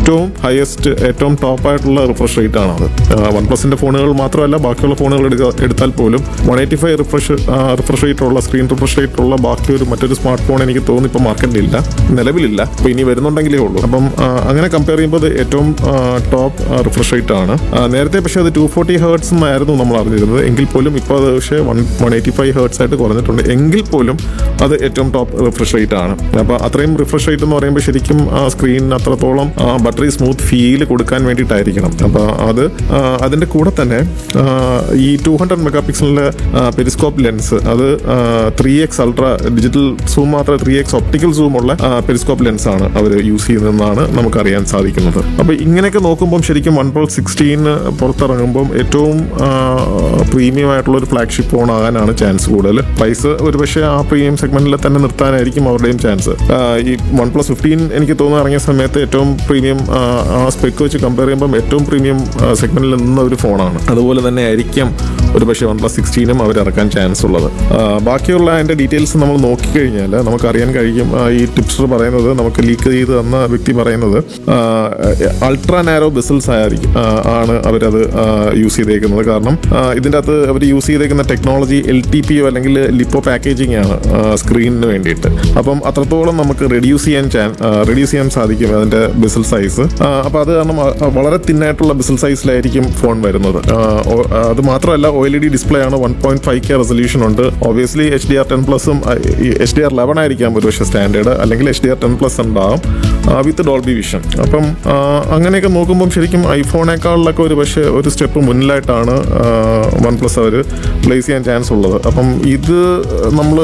ഏറ്റവും ഹയസ്റ്റ് ഏറ്റവും ടോപ്പ് ആയിട്ടുള്ള റിഫ്രഷ് റേറ്റ് ആണ് അത് വൺ പ്ലസിന്റെ ഫോണുകൾ മാത്രമല്ല ബാക്കിയുള്ള ഫോണുകൾ എടുക്ക- എടുത്താൽ പോലും one eighty five refresh refresh rate ഉള്ള സ്ക്രീൻ റിഫ്രഷ് റേറ്റ് ഉള്ള ബാക്കി ഒരു മറ്റൊരു സ്മാർട്ട് ഫോൺ എനിക്ക് തോന്നുന്നു ഇപ്പോൾ മാർക്കറ്റിലില്ല നിലവിലില്ല അപ്പോൾ ഇനി വരുന്നുണ്ടെങ്കിലേ ഉള്ളൂ അപ്പം ആ, അങ്ങനെ കമ്പയർ ചെയ്യുമ്പോൾ അത് ഏറ്റവും ടോപ്പ് റിഫ്രഷ് റേറ്റ് ആണ് ആ, നേരത്തെ പക്ഷേ അത് ടു ഫോർട്ടി ഹേർട്സ് എന്നായിരുന്നു നമ്മൾ അറിഞ്ഞിരുന്നത് എങ്കിൽ പോലും ഇപ്പോൾ അത് പക്ഷേ one one eighty five hertz ആയിട്ട് കുറഞ്ഞിട്ടുണ്ട് എങ്കിൽ പോലും അത് ഏറ്റവും ടോപ്പ് റിഫ്രഷ് റേറ്റ് ആണ് അപ്പോൾ അത്രയും റിഫ്രഷ് റേറ്റ് എന്ന് പറയുമ്പോൾ ശരിക്കും സ്ക്രീനിന് അത്രത്തോളം ബട്ടറി സ്മൂത്ത് ഫീൽ കൊടുക്കാൻ വേണ്ടിയിട്ടായിരിക്കണം അപ്പോൾ അത് ആ, അതിൻ്റെ കൂടെ തന്നെ ആ, ഈ ടു ഹൺഡ്രഡ് മെഗാ പിക്സലിൻ്റെ പെരിസ്കോപ്പ് ലെൻസ് അത് three X ultra digital zoom മാത്രമേ ത്രീ എക്സ് ഒപ്റ്റിക്കൽ സൂം ഉള്ള പെരിസ്കോപ്പ് ലെൻസ് ആണ് അവർ യൂസ് ചെയ്യുന്നതെന്നാണ് നമുക്കറിയാൻ സാധിക്കുന്നത് അപ്പോൾ ഇങ്ങനെയൊക്കെ നോക്കുമ്പോൾ ശരിക്കും വൺ പ്ലസ് സിക്സ്റ്റീന് പുറത്തിറങ്ങുമ്പോൾ ഏറ്റവും പ്രീമിയം ആയിട്ടുള്ള ഒരു ഫ്ലാഗ്ഷിപ്പ് ഫോൺ ആകാനാണ് ചാൻസ് കൂടുതൽ പ്രൈസ് ഒരുപക്ഷെ ആ പ്രീമിയം സെഗ്മെന്റിൽ തന്നെ നിർത്താനായിരിക്കും അവരുടെയും ചാൻസ് ഈ വൺ പ്ലസ് ഫിഫ്റ്റീൻ എനിക്ക് തോന്നുന്നു ഇറങ്ങിയ സമയത്ത് ഏറ്റവും പ്രീമിയം ആ സ്പെക്ക് വെച്ച് കമ്പയർ ചെയ്യുമ്പോൾ ഏറ്റവും പ്രീമിയം സെഗ്മെന്റിൽ നിന്ന ഒരു ഫോണാണ് അതുപോലെ തന്നെ ആയിരിക്കും ഒരുപക്ഷെ വൺ പ്ലസ് സിക്സ്റ്റീനും അവർ ഇറക്കാൻ ചാൻസ് ഉള്ളത് ആ, ബാക്കിയുള്ള അതിന്റെ ഡീറ്റെയിൽസ് നമ്മൾ നോക്കിക്കഴിഞ്ഞാൽ നമുക്കറിയാൻ കഴിയും ആ, ഈ ടിപ്സർ പറയുന്നത് നമുക്ക് ലീക്ക് ചെയ്ത് തന്ന വ്യക്തി പറയുന്നത് അൾട്രാ നാരോ ബിസിൽസ് ആയിരിക്കും ആ, ആണ് അവരത് യൂസ് ചെയ്തേക്കുന്നത് കാരണം ആ, ഇതിൻ്റെ അകത്ത് അവർ യൂസ് ചെയ്തേക്കുന്ന ടെക്നോളജി എൽ ടി പി അല്ലെങ്കിൽ ലിപ്പോ പാക്കേജിംഗ് ആണ് സ്ക്രീനിന് വേണ്ടിയിട്ട് അപ്പം അത്രത്തോളം നമുക്ക് റെഡ്യൂസ് ചെയ്യാൻ ചാൻ റെഡ്യൂസ് ചെയ്യാൻ സാധിക്കും അതിൻ്റെ ബിസിൽ സൈസ് അപ്പോൾ അത് കാരണം ആ, ആ, വളരെ തിന്നായിട്ടുള്ള ബിസിൽ സൈസിലായിരിക്കും ഫോൺ വരുന്നത് ആ, ഓ- ആ, അത് മാത്രമല്ല O L E D display ആണ് one point five K resolution ഉണ്ട് obviously H D R ten പ്ലസും എച്ച് ഡി ആർ ലെവൻ ആയിരിക്കാം ഒരുപക്ഷെ സ്റ്റാൻഡേർഡ് അല്ലെങ്കിൽ H D R ten plus ഉണ്ടാവും വിത്ത് ഡോൾബി വിഷൻ അപ്പം ആ, അങ്ങനെയൊക്കെ നോക്കുമ്പം ശരിക്കും ഐഫോണേക്കാളിലൊക്കെ ഒരു പക്ഷേ ഒരു സ്റ്റെപ്പ് മുന്നിലായിട്ടാണ് വൺ പ്ലസ് അവർ പ്ലേസ് ചെയ്യാൻ ചാൻസ് ഉള്ളത് അപ്പം ഇത് നമ്മൾ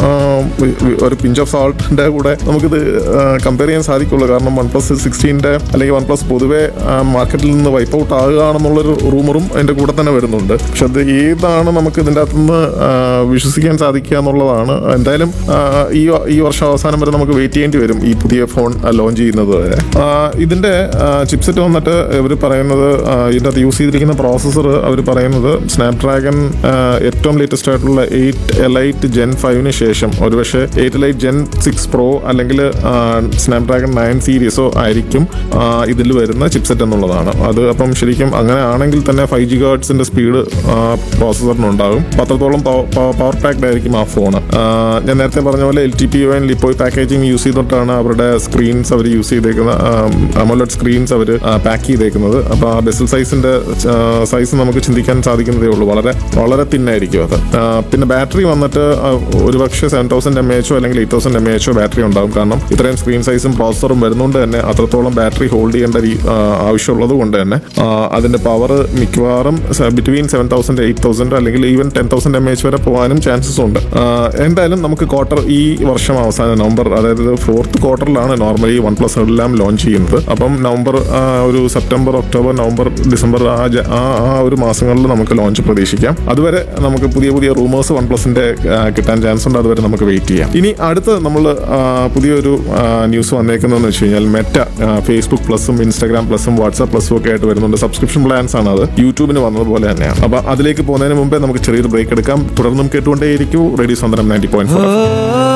ഒരു പിഞ്ച് ഓഫ് സാൾട്ടിൻ്റെ കൂടെ നമുക്കിത് കമ്പയർ ചെയ്യാൻ സാധിക്കുള്ളൂ കാരണം വൺ പ്ലസ് സിക്സ്റ്റീൻ്റെ അല്ലെങ്കിൽ വൺ പ്ലസ് പൊതുവെ മാർക്കറ്റിൽ നിന്ന് വൈപ്പ് ഔട്ട് ആകുകയാണെന്നുള്ളൊരു റൂമറും അതിൻ്റെ കൂടെ തന്നെ വരുന്നുണ്ട് പക്ഷെ അത് ഏതാണ് നമുക്ക് ഇതിൻ്റെ അകത്തുനിന്ന് ആ, വിശ്വസിക്കാൻ സാധിക്കുക എന്നുള്ളതാണ് എന്തായാലും ആ, ഈ ഈ വർഷം അവസാനം വരെ നമുക്ക് വെയിറ്റ് ചെയ്യേണ്ടി വരും ഈ പുതിയ ഫോൺ ലോഞ്ച് ചെയ്യുന്നത് വരെ ആ, ഇതിന്റെ ചിപ്സെറ്റ് വന്നിട്ട് ഇവർ പറയുന്നത് ആ, ഇതിന്റെ അകത്ത് യൂസ് ചെയ്തിരിക്കുന്ന പ്രോസസ്സർ അവർ പറയുന്നത് സ്നാപ്ഡ്രാഗൺ ഏറ്റവും ലേറ്റസ്റ്റ് ആയിട്ടുള്ള എയ്റ്റ് എലൈറ്റ് ജെൻ ഫൈവിന് ശേഷം ഒരുപക്ഷെ eight elite gen six pro അല്ലെങ്കിൽ സ്നാപ്ഡ്രാഗൺ നയൻ സീരീസോ ആയിരിക്കും ഇതിൽ വരുന്ന ചിപ്സെറ്റ് എന്നുള്ളതാണ് അത് അപ്പം ശരിക്കും അങ്ങനെ ആണെങ്കിൽ തന്നെ ഫൈവ് ജി ഗേർട്സിന്റെ സ്പീഡ് പ്രോസസ്സറിനുണ്ടാകും പത്രത്തോളം പവർ പാക്ഡ് ആയിരിക്കും ആ ഫോൺ ഞാൻ നേരത്തെ പറഞ്ഞ പോലെ എൽ ടി പി ഒ ലിപ്പോയ് പാക്കേജിംഗ് യൂസ് ചെയ്തിട്ടാണ് അവരുടെ സ്ക്രീൻസ് അവർ യൂസ് ചെയ്തേക്കുന്ന അമോലഡ് സ്ക്രീൻസ് അവർ പാക്ക് ചെയ്തേക്കുന്നത് അപ്പോൾ ആ ബെസൽ സൈസിന്റെ സൈസ് നമുക്ക് ചിന്തിക്കാൻ സാധിക്കുന്നതേ ഉള്ളൂ വളരെ വളരെ തിന്നായിരിക്കും അത് ആ, പിന്നെ ബാറ്ററി വന്നിട്ട് ആ, ഒരുപക്ഷെ സെവൻ തൗസൻഡ് എം എച്ചോ അല്ലെങ്കിൽ എയ്റ്റ് തൗസൻഡ് എം എച്ചോ ബാറ്ററി ഉണ്ടാവും കാരണം ഇത്രയും സ്ക്രീൻ സൈസും പ്രോസസറും വരുന്നതുകൊണ്ട് തന്നെ അത്രത്തോളം ബാറ്ററി ഹോൾഡ് ചെയ്യേണ്ട രീ- ആ, ആവശ്യമുള്ളത് കൊണ്ട് തന്നെ ആ, അതിന്റെ പവർ മിക്കവാറും between seven thousand eight thousand അല്ലെങ്കിൽ even ten thousand M H വരെ പോകാനും ചാൻസസ് ഉണ്ട് ആ, എന്തായാലും നമുക്ക് ക്വാർട്ടർ ഈ വർഷം അവസാനം നവംബർ അതായത് ഫോർത്ത് ക്വാർട്ടറിലാണ് നോർമലി വൺ പ്ലസ് എല്ലാം ലോഞ്ച് ചെയ്യുന്നത് അപ്പം നവംബർ ആ, ഒരു സെപ്റ്റംബർ ഒക്ടോബർ നവംബർ ഡിസംബർ ആ ജ- ആ ആ ഒരു മാസങ്ങളിൽ നമുക്ക് ലോഞ്ച് പ്രതീക്ഷിക്കാം അതുവരെ നമുക്ക് പുതിയ പുതിയ റൂമേഴ്സ് വൺ പ്ലസിന്റെ കിട്ടാൻ ചാൻസ് ഉണ്ട് അതുവരെ നമുക്ക് വെയിറ്റ് ചെയ്യാം ഇനി അടുത്ത് നമ്മൾ പുതിയൊരു ന്യൂസ് വന്നേക്കുന്നതെന്ന് വെച്ച് കഴിഞ്ഞാൽ മെറ്റ ഫേസ്ബുക്ക് പ്ലസും ഇൻസ്റ്റാഗ്രാം പ്ലസും വാട്സാപ്പ് പ്ലസും ഒക്കെ ആയിട്ട് വരുന്നുണ്ട് സബ്സ്ക്രിപ്ഷൻ പ്ലാൻസ് ആണ് അത് യൂട്യൂബിന് വന്നതുപോലെ തന്നെയാണ് അപ്പൊ അതിലേക്ക് പോകുന്നതിന് മുമ്പേ നമുക്ക് ചെറിയൊരു ബ്രേക്ക് എടുക്കാം തുടർന്നും കേട്ടുകൊണ്ടേയിരിക്കൂ റേഡിയോ സ്വന്തം നയൻറ്റി പോയിന്റ്